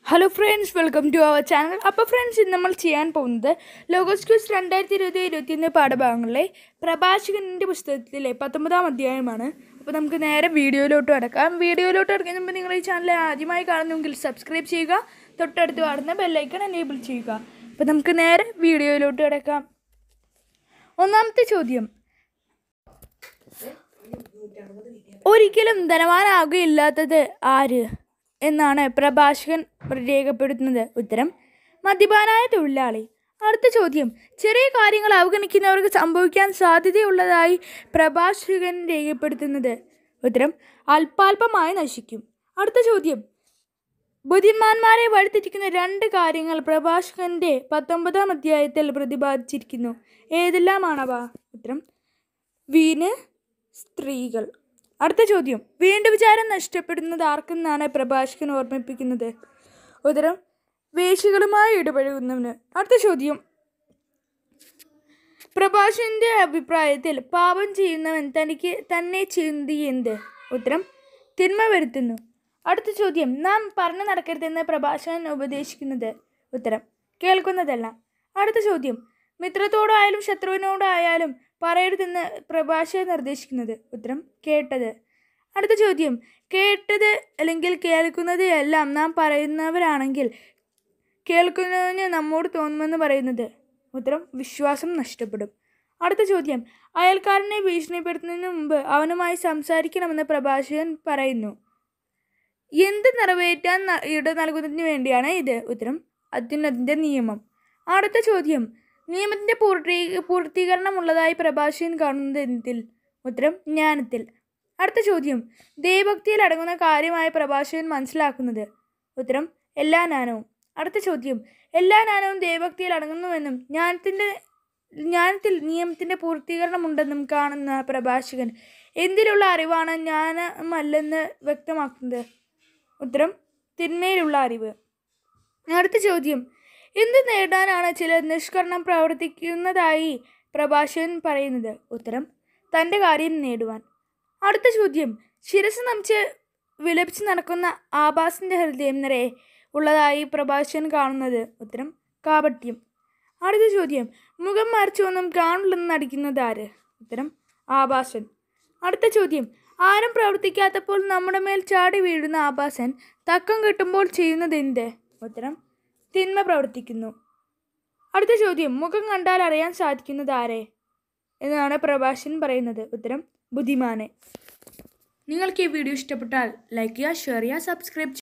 hello friends welcome to our channel അപ്പോൾ friends ഇന്ന് നമ്മൾ ചെയ്യാൻ പോകുന്നത് ലോഗോസ് ക്യൂസ് രണ്ടായിരത്തി ഇരുപത് ഇരുപത്തിയൊന്ന് പാഠഭാഗങ്ങളിലെ പ്രഭാഷകൻ്റെ പുസ്തകത്തിലെ പത്തൊമ്പതാം അധ്യായമാണ് അപ്പോൾ നമുക്ക് നേരെ വീഡിയോയിലോട്ട് കിടക്കാം വീഡിയോയിലോട്ട് കിടക്കുന്നതിന് മുമ്പ് നിങ്ങൾ ഈ ചാനൽ ആദ്യമായി കാണുന്നെങ്കിൽ സബ്സ്ക്രൈബ് ചെയ്യുക തൊട്ടടുത്ത് കാണുന്ന ബെല്ലൈക്കൺ എനേബിൾ ചെയ്യുക അപ്പോൾ നമുക്ക് നേരെ വീഡിയോയിലോട്ട് കിടക്കാം ഒന്നാമത്തെ ചോദ്യം ഒരിക്കലും ധനവാനാകുകയില്ലാത്തത് ആര് എന്നാണ് പ്രഭാഷകൻ രേഖപ്പെടുത്തുന്നത് ഉത്തരം മദ്യപാനായ തൊഴിലാളി അടുത്ത ചോദ്യം ചെറിയ കാര്യങ്ങൾ അവഗണിക്കുന്നവർക്ക് സംഭവിക്കാൻ സാധ്യതയുള്ളതായി പ്രഭാഷകൻ രേഖപ്പെടുത്തുന്നത് ഉത്തരം അല്പാൽപമായി നശിക്കും അടുത്ത ചോദ്യം ബുദ്ധിമാന്മാരെ വഴിതെറ്റിക്കുന്ന രണ്ട് കാര്യങ്ങൾ പ്രഭാഷകന്റെ പത്തൊമ്പതാം അധ്യായത്തിൽ പ്രതിപാദിച്ചിരിക്കുന്നു ഏതെല്ലാമാണവ ഉത്തരം വീണ് സ്ത്രീകൾ അടുത്ത ചോദ്യം വീണ്ടും വിചാരം നഷ്ടപ്പെടുന്നത് ആർക്കെന്നാണ് പ്രഭാഷകൻ ഓർമ്മിപ്പിക്കുന്നത് ഉത്തരം വേശികളുമായി ഇടപഴകുന്നവന് അടുത്ത ചോദ്യം പ്രഭാഷകന്റെ അഭിപ്രായത്തിൽ പാപം ചെയ്യുന്നവൻ തനിക്ക് തന്നെ ചിന്തി എന്ത് ഉത്തരം തിന്മ വരുത്തുന്നു അടുത്ത ചോദ്യം നാം പറഞ്ഞു നടക്കരുതെന്ന് പ്രഭാഷകൻ ഉപദേശിക്കുന്നത് ഉത്തരം കേൾക്കുന്നതല്ല അടുത്ത ചോദ്യം മിത്രത്തോടായാലും ശത്രുവിനോടായാലും പറയരുതെന്ന് പ്രഭാഷകൻ നിർദ്ദേശിക്കുന്നത് ഉത്തരം കേട്ടത് അടുത്ത ചോദ്യം കേട്ടത് അല്ലെങ്കിൽ കേൾക്കുന്നത് എല്ലാം നാം പറയുന്നവരാണെങ്കിൽ കേൾക്കുന്നതിന് നമ്മോട് തോന്നുമെന്ന് പറയുന്നത് ഉത്തരം വിശ്വാസം നഷ്ടപ്പെടും അടുത്ത ചോദ്യം അയൽക്കാരനെ ഭീഷണിപ്പെടുത്തുന്നതിന് മുമ്പ് അവനുമായി സംസാരിക്കണമെന്ന് പ്രഭാഷകൻ പറയുന്നു എന്ത് നിറവേറ്റാൻ ന- ഇട നൽകുന്നതിന് വേണ്ടിയാണ് ഇത് ഉത്തരം അത്യുന്നതിൻ്റെ നിയമം അടുത്ത ചോദ്യം നിയമത്തിൻ്റെ പൂർത്തീ പൂർത്തീകരണമുള്ളതായി പ്രഭാഷകൻ കാണുന്നത് എന്തിൽ ഉത്തരം ജ്ഞാനത്തിൽ അടുത്ത ചോദ്യം ദൈവഭക്തിയിൽ അടങ്ങുന്ന കാര്യമായ പ്രഭാഷകൻ മനസ്സിലാക്കുന്നത് ഉത്തരം എല്ലാ ജ്ഞാനവും അടുത്ത ചോദ്യം എല്ലാ ജ്ഞാനവും ദൈവഭക്തിയിൽ അടങ്ങുന്നുവെന്നും ജ്ഞാനത്തിൻ്റെ ജ്ഞാനത്തിൽ നിയമത്തിൻ്റെ പൂർത്തീകരണമുണ്ടെന്നും കാണുന്ന പ്രഭാഷകൻ എന്തിലുള്ള അറിവാണ് ജ്ഞാനമല്ലെന്ന് വ്യക്തമാക്കുന്നത് ഉത്തരം തിന്മയിലുള്ള അറിവ് അടുത്ത ചോദ്യം എന്ത് നേടാനാണ് ചിലർ നിഷ്കരണം പ്രവർത്തിക്കുന്നതായി പ്രഭാഷകൻ പറയുന്നത് ഉത്തരം തൻ്റെ കാര്യം നേടുവാൻ അടുത്ത ചോദ്യം ശിരസ് നമിച്ച് വിലപിച്ച് നടക്കുന്ന ആഭാസിൻ്റെ ഹൃദയം നിറയെ ഉള്ളതായി പ്രഭാഷകൻ കാണുന്നത് ഉത്തരം കാപട്യം അടുത്ത ചോദ്യം മുഖം മറിച്ചൊന്നും കാണില്ലെന്ന് നടിക്കുന്നത് ആര് ഉത്തരം ആഭാസൻ അടുത്ത ചോദ്യം ആരും പ്രവർത്തിക്കാത്തപ്പോൾ നമ്മുടെ മേൽ ചാടി വീഴുന്ന ആഭാസൻ തക്കം കിട്ടുമ്പോൾ ചെയ്യുന്നത് എന്ത് ഉത്തരം തിന്മ പ്രവർത്തിക്കുന്നു അടുത്ത ചോദ്യം മുഖം കണ്ടാൽ അറിയാൻ സാധിക്കുന്നത് ആരെ എന്നാണ് പ്രഭാഷൻ പറയുന്നത് ഉത്തരം ബുദ്ധിമാനെ നിങ്ങൾക്ക് ഈ വീഡിയോ ഇഷ്ടപ്പെട്ടാൽ ലൈക്ക് ചെയ്യുക ഷെയർ ചെയ്യുക സബ്സ്ക്രൈബ്